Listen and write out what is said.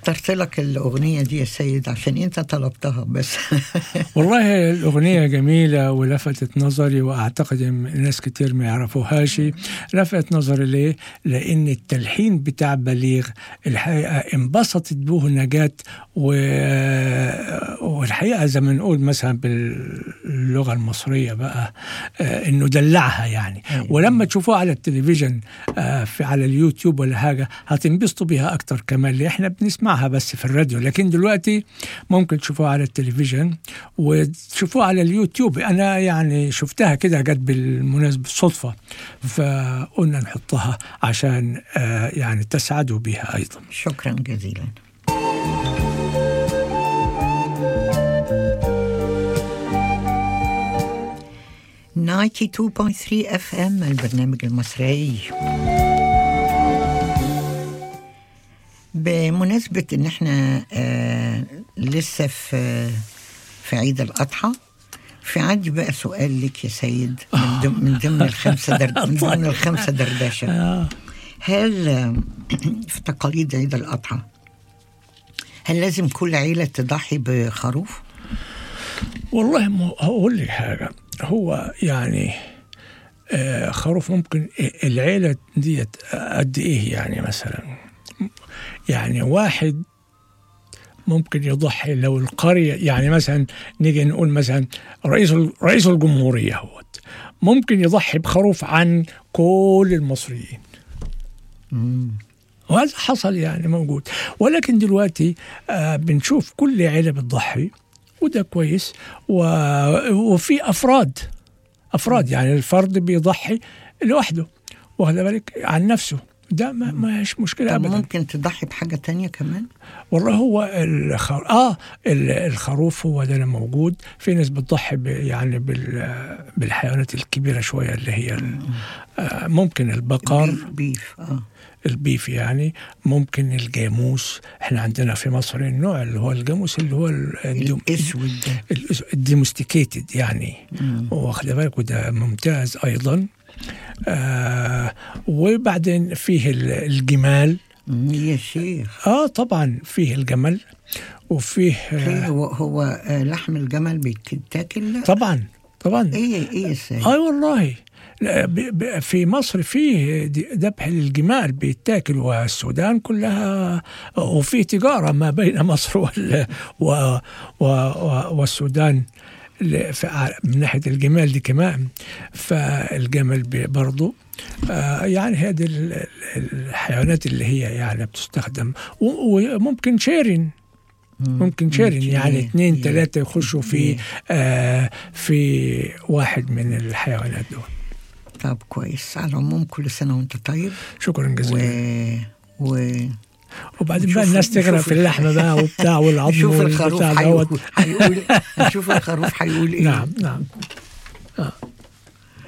اخترت لك الأغنية دي يا سيد عشان أنت طلبتها بس والله الأغنية جميلة ولفتت نظري وأعتقد إن ناس كتير ما يعرفوهاش لفتت نظري ليه؟ لأن التلحين بتاع بليغ الحقيقة انبسطت به نجاة و... والحقيقة زي ما نقول مثلا باللغة المصرية بقى آه، إنه دلعها يعني ولما تشوفوها على التلفزيون آه، في على اليوتيوب ولا حاجة هتنبسطوا بيها أكتر كمان لأن إحنا بنسمعها بس في الراديو لكن دلوقتي ممكن تشوفوها على التلفزيون وتشوفوها على اليوتيوب أنا يعني شفتها كده جت بالمناسبة صدفة فقلنا نحطها عشان آه، يعني تسعدوا بها أيضا شكرا جزيلا نايتي 2.3 اف ام البرنامج المصري بمناسبة ان احنا آه لسه في في عيد الاضحى في عندي بقى سؤال لك يا سيد من ضمن من ضمن الخمسه در... من ضمن الخمسه دردشه آه. هل آه، في تقاليد عيد الاضحى هل لازم كل عيله تضحي بخروف؟ والله مو هقول لك حاجة هو يعني آه، خروف ممكن العيلة ديت قد إيه يعني مثلا يعني واحد ممكن يضحي لو القرية يعني مثلا نيجي نقول مثلا رئيس رئيس الجمهورية هوت ممكن يضحي بخروف عن كل المصريين وهذا حصل يعني موجود ولكن دلوقتي آه بنشوف كل عيلة بتضحي وده كويس و... وفي أفراد أفراد يعني الفرد بيضحي لوحده واخد بالك عن نفسه ده ما ماش مشكلة طب أبدا ممكن تضحي بحاجه تانية كمان؟ والله هو الخر... اه ال- الخروف هو ده اللي موجود في ناس بتضحي ب... يعني بال... بالحيوانات الكبيره شويه اللي هي ال... آه ممكن البقر بيف, بيف اه البيف يعني ممكن الجاموس احنا عندنا في مصر النوع اللي هو الجاموس اللي هو ال- الدم... الاسود ده الديمستيكيتد يعني واخد بالك وده ممتاز ايضا آه وبعدين فيه ال- الجمال مم، يا شيخ اه طبعا فيه الجمل وفيه إيه آه هو هو آه، لحم الجمل بيتاكل لا طبعا طبعا ايه ايه يا سيد؟ اي والله لا، ب- ب- في مصر فيه د- ذبح للجمال بيتاكل والسودان كلها وفي تجاره ما بين مصر وال و و و والسودان ل- ف- ع- من ناحيه الجمال دي كمان فالجمل بي- برضو آه، يعني هذه ال- ال- الحيوانات اللي هي يعني بتستخدم و- وممكن شيرين ممكن شيرين يعني اثنين ثلاثة يخشوا في آه في واحد من الحيوانات دول طب كويس على العموم كل سنه وانت طيب شكرا و جزيلا و وبعدين نشوف- بقى الناس تغرق نشوف في اللحمة بقى وبتاع والعظم نشوف الخروف والبتاع هيقول دوت هيقول نشوف الخروف هيقول ايه نعم نعم